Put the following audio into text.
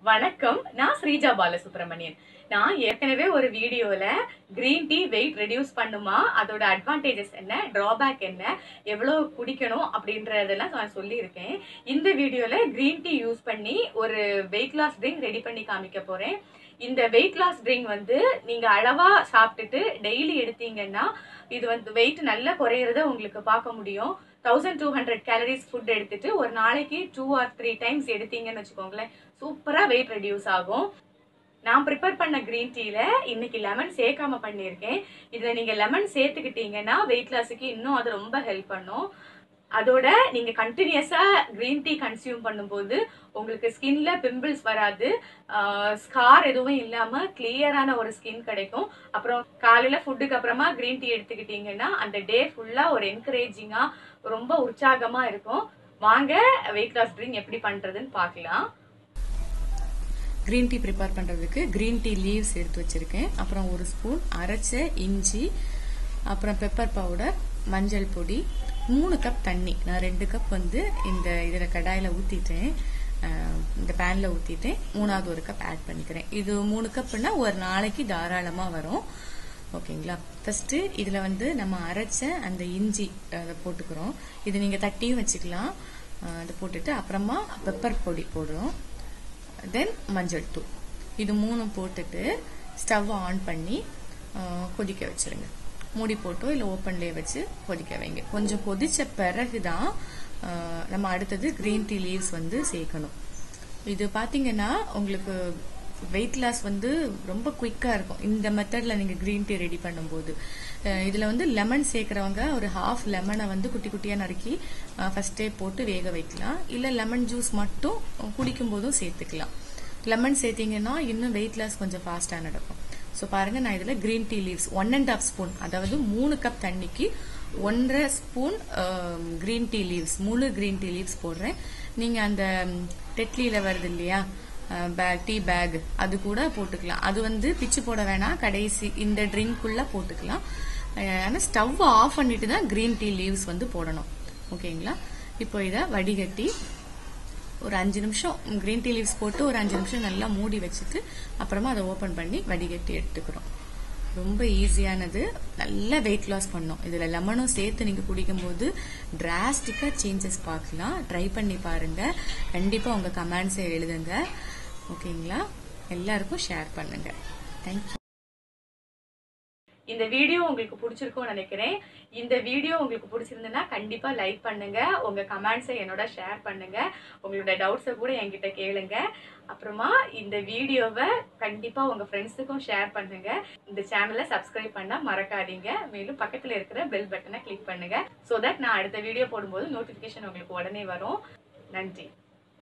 வணக்கம் நான் ஸ்ரீஜா பாலசுப்ரமணியன் நான் ஏற்கனவே ஒரு வீடியோல கிரீன் டீ வெயிட் ரெடியூஸ் பண்ணுமா அதோட அட்வான்டேஜஸ் என்ன டிராபேக் என்ன எவ்வளவு குடிக்கணும் அப்படின்றதெல்லாம் நான் சொல்லியிருக்கேன் இந்த வீடியோல கிரீன் டீ யூஸ் பண்ணி ஒரு வெயிட் லாஸ் ட்ரிங்க் ரெடி பண்ணி காமிக்க போறேன் இந்த வெயிட் லாஸ் ட்ரிங்க் வந்து நீங்க அளவா சாப்பிட்டுட்டு டெய்லி எடுத்தீங்கன்னா இது வந்து வெயிட் நல்லா குறையிறத உங்களுக்கு பார்க்க முடியும் thousand two hundred calories food எடுத்துட்டு ஒரு நாளைக்கு டூ ஆர் த்ரீ டைம்ஸ் எடுத்தீங்கன்னு வச்சுக்கோங்களேன் சூப்பரா வெயிட் ரெடியூஸ் ஆகும் நான் ப்ரிப்பேர் பண்ண கிரீன் டீல இன்னைக்கு லெமன் சேர்க்காம பண்ணியிருக்கேன் இதுல நீங்க லெமன் சேர்த்துக்கிட்டீங்கன்னா வெயிட் லாஸுக்கு இன்னும் அது ரொம்ப ஹெல்ப் பண்ணும் அதோட நீங்க கண்டினியூஸா கிரீன் டீ கன்சியூம் பண்ணும்போது உங்களுக்கு ஸ்கின்ல பிம்பிள்ஸ் வராது ஸ்கார் எதுவும் இல்லாம கிளியரான ஒரு ஸ்கின் கிடைக்கும் அப்புறம் காலையில ஃபுட்டுக்கு அப்புறமா கிரீன் டீ எடுத்துக்கிட்டீங்கன்னா அந்த டே ஃபுல்லா ஒரு என்கரேஜிங்கா ரொம்ப உற்சாகமா இருக்கும் வாங்க வெயிட் லாஸ் ட்ரிங்க் எப்படி பண்றதுன்னு பார்க்கலாம் க்ரீன் டீ ப்ரிப்பேர் பண்ணுறதுக்கு க்ரீன் டீ லீவ்ஸ் எடுத்து வச்சிருக்கேன் அப்புறம் ஒரு ஸ்பூன் அரைச்ச இஞ்சி அப்புறம் பெப்பர் பவுடர் மஞ்சள் பொடி மூணு கப் தண்ணி நான் ரெண்டு கப் வந்து இந்த இதில் கடாயில் ஊற்றிட்டேன் இந்த பேனில் ஊற்றிட்டேன் மூணாவது ஒரு கப் ஆட் பண்ணிக்கிறேன் இது மூணு கப்னா ஒரு நாளைக்கு தாராளமாக வரும் ஓகேங்களா ஃபர்ஸ்ட் இதில் வந்து நம்ம அரைச்ச அந்த இஞ்சி அதை போட்டுக்கிறோம் இது நீங்கள் தட்டியும் வச்சுக்கலாம் அதை போட்டுட்டு அப்புறமா பெப்பர் பொடி போடுறோம் தென் மஞ்சள் தூள் இது மூணும் போட்டுட்டு ஸ்டவ் ஆன் பண்ணி கொதிக்க வச்சிருங்க மூடி போட்டோ இல்லை ஓப்பன்லேயே வச்சு கொதிக்க வைங்க கொஞ்சம் கொதிச்ச பிறகு தான் நம்ம அடுத்தது க்ரீன் டீ லீவ்ஸ் வந்து சேர்க்கணும் இது பார்த்தீங்கன்னா உங்களுக்கு வெயிட் லாஸ் வந்து ரொம்ப குயிக்காக இருக்கும் இந்த மெத்தடில் நீங்கள் க்ரீன் டீ ரெடி பண்ணும்போது இதில் வந்து லெமன் சேர்க்குறவங்க ஒரு ஹாஃப் லெமனை வந்து குட்டி குட்டியாக நறுக்கி ஃபஸ்ட்டே போட்டு வேக வைக்கலாம் இல்லை லெமன் ஜூஸ் மட்டும் குடிக்கும் போதும் சேர்த்துக்கலாம் லெமன் சேர்த்தீங்கன்னா இன்னும் வெயிட் லாஸ் கொஞ்சம் ஃபாஸ்ட்டாக நடக்கும் ஸோ பாருங்க நான் இதில் green tea leaves one and half spoon அதாவது மூணு கப் தண்ணிக்கு ஒன்றரை ஸ்பூன் க்ரீன் டீ லீவ்ஸ் முழு க்ரீன் டீ லீவ்ஸ் போடுறேன் நீங்கள் அந்த டெட்லியில் வருது இல்லையா பேக் டீ பேக் அது கூட போட்டுக்கலாம் அது வந்து பிச்சு போட வேணாம் கடைசி இந்த ட்ரிங்க்குள்ள போட்டுக்கலாம் ஆனால் ஸ்டவ் ஆஃப் பண்ணிட்டு தான் க்ரீன் டீ லீவ்ஸ் வந்து போடணும் ஓகேங்களா இப்போ இதை வடிகட்டி ஒரு அஞ்சு நிமிஷம் க்ரீன் டீ லீவ்ஸ் போட்டு ஒரு அஞ்சு நிமிஷம் நல்லா மூடி வச்சுட்டு அப்புறமா அதை ஓப்பன் பண்ணி வடிகட்டி எடுத்துக்கிறோம் ரொம்ப ஈஸியானது நல்ல வெயிட் லாஸ் பண்ணும் இதில் லெமனும் சேர்த்து நீங்கள் குடிக்கும்போது டிராஸ்டிக்காக சேஞ்சஸ் பார்க்கலாம் ட்ரை பண்ணி பாருங்க கண்டிப்பாக உங்கள் கமெண்ட்ஸை எழுதுங்க ஓகேங்களா எல்லாருக்கும் ஷேர் பண்ணுங்க தேங்க்யூ இந்த வீடியோ உங்களுக்கு பிடிச்சிருக்கும்னு நினைக்கிறேன் இந்த வீடியோ உங்களுக்கு பிடிச்சிருந்ததுன்னா கண்டிப்பா லைக் பண்ணுங்க உங்க கமெண்ட்ஸை என்னோட ஷேர் பண்ணுங்க உங்களோட டவுட்ஸை கூட என்கிட்ட கேளுங்க அப்புறமா இந்த வீடியோவை கண்டிப்பா உங்க ஃப்ரெண்ட்ஸுக்கும் ஷேர் பண்ணுங்க இந்த சேனலை சப்ஸ்கிரைப் பண்ண மறக்காதீங்க மேலும் பக்கத்துல இருக்கிற பெல் பட்டனை கிளிக் பண்ணுங்க ஸோ தட் நான் அடுத்த வீடியோ போடும்போது நோட்டிபிகேஷன் உங்களுக்கு உடனே வரும் நன்றி